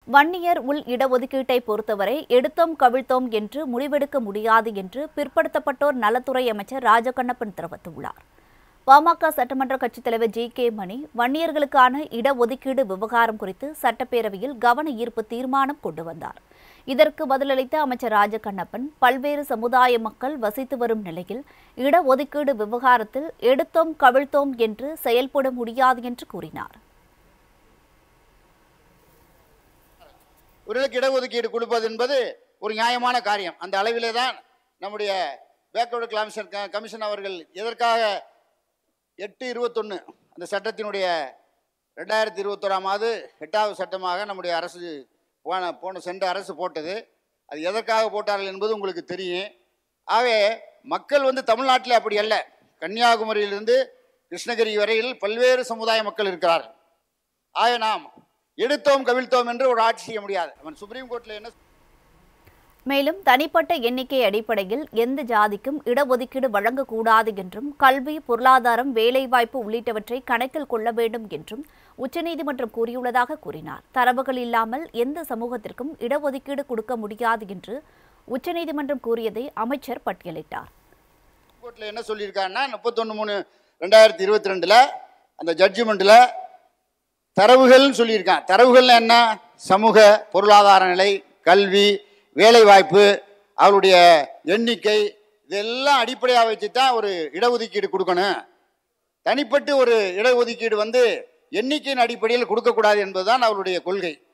வன்னியர் உள் இடஒதுக்கீட்டை பொறுத்தவரை எடுத்தோம் கவிழ்த்தோம் என்று முடிவெடுக்க முடியாது என்று பிற்படுத்தப்பட்டோர் நலத்துறை அமைச்சர் ராஜகண்ணப்பன் தெரிவித்துள்ளார் பாமக சட்டமன்ற கட்சித் தலைவர் ஜி கே மணி வன்னியர்களுக்கான இடஒதுக்கீடு விவகாரம் குறித்து சட்டப்பேரவையில் கவன ஈர்ப்பு தீர்மானம் கொண்டு வந்தார் இதற்கு பதிலளித்த அமைச்சர் ராஜகண்ணப்பன் பல்வேறு சமுதாய மக்கள் வசித்து வரும் நிலையில் இடஒதுக்கீடு விவகாரத்தில் எடுத்தோம் கவிழ்த்தோம் என்று செயல்பட முடியாது என்று கூறினார் இவர்களுக்கு இடஒதுக்கீடு கொடுப்பது என்பது ஒரு நியாயமான காரியம் அந்த அளவிலே தான் நம்முடைய பேக்வர்டு கமிஷன் கமிஷன் அவர்கள் எதற்காக எட்டு இருபத்தொன்று அந்த சட்டத்தினுடைய ரெண்டாயிரத்தி இருபத்தோராம் ஆண்டு எட்டாவது சட்டமாக நம்முடைய அரசு போன போன சென்ற அரசு போட்டது அது எதற்காக போட்டார்கள் என்பது உங்களுக்கு தெரியும் ஆகவே மக்கள் வந்து தமிழ்நாட்டில் அப்படி அல்ல கன்னியாகுமரியிலிருந்து கிருஷ்ணகிரி வரையில் பல்வேறு சமுதாய மக்கள் இருக்கிறார்கள் ஆக நாம் எடுத்தோம் கவிழ்த்தோம் என்று ஒரு ஆட்சி செய்ய முடியாது அவன் சுப்ரீம் கோர்ட்டில் என்ன மேலும் தனிப்பட்ட எண்ணிக்கை அடிப்படையில் எந்த ஜாதிக்கும் இடஒதுக்கீடு வழங்கக்கூடாது என்றும் கல்வி பொருளாதாரம் வேலைவாய்ப்பு உள்ளிட்டவற்றை கணக்கில் கொள்ள வேண்டும் என்றும் உச்சநீதிமன்றம் கூறியுள்ளதாக கூறினார் தரவுகள் இல்லாமல் எந்த சமூகத்திற்கும் இடஒதுக்கீடு கொடுக்க முடியாது என்று உச்சநீதிமன்றம் கூறியதை அமைச்சர் பட்டியலிட்டார் கோர்ட்டில் என்ன சொல்லியிருக்காங்கன்னா முப்பத்தொன்று மூணு ரெண்டாயிரத்தி இருபத்தி ரெண்டில் அந்த ஜட்ஜ்மெண்ட்டில் தரவுகள்னு சொல்லியிருக்கான் தரவுகள்னா என்ன சமூக பொருளாதார நிலை கல்வி வேலைவாய்ப்பு அவருடைய எண்ணிக்கை இதெல்லாம் அடிப்படையாக வச்சு தான் ஒரு இடஒதுக்கீடு கொடுக்கணும் தனிப்பட்டு ஒரு இடஒதுக்கீடு வந்து எண்ணிக்கையின் அடிப்படையில் கொடுக்கக்கூடாது என்பதுதான் அவருடைய கொள்கை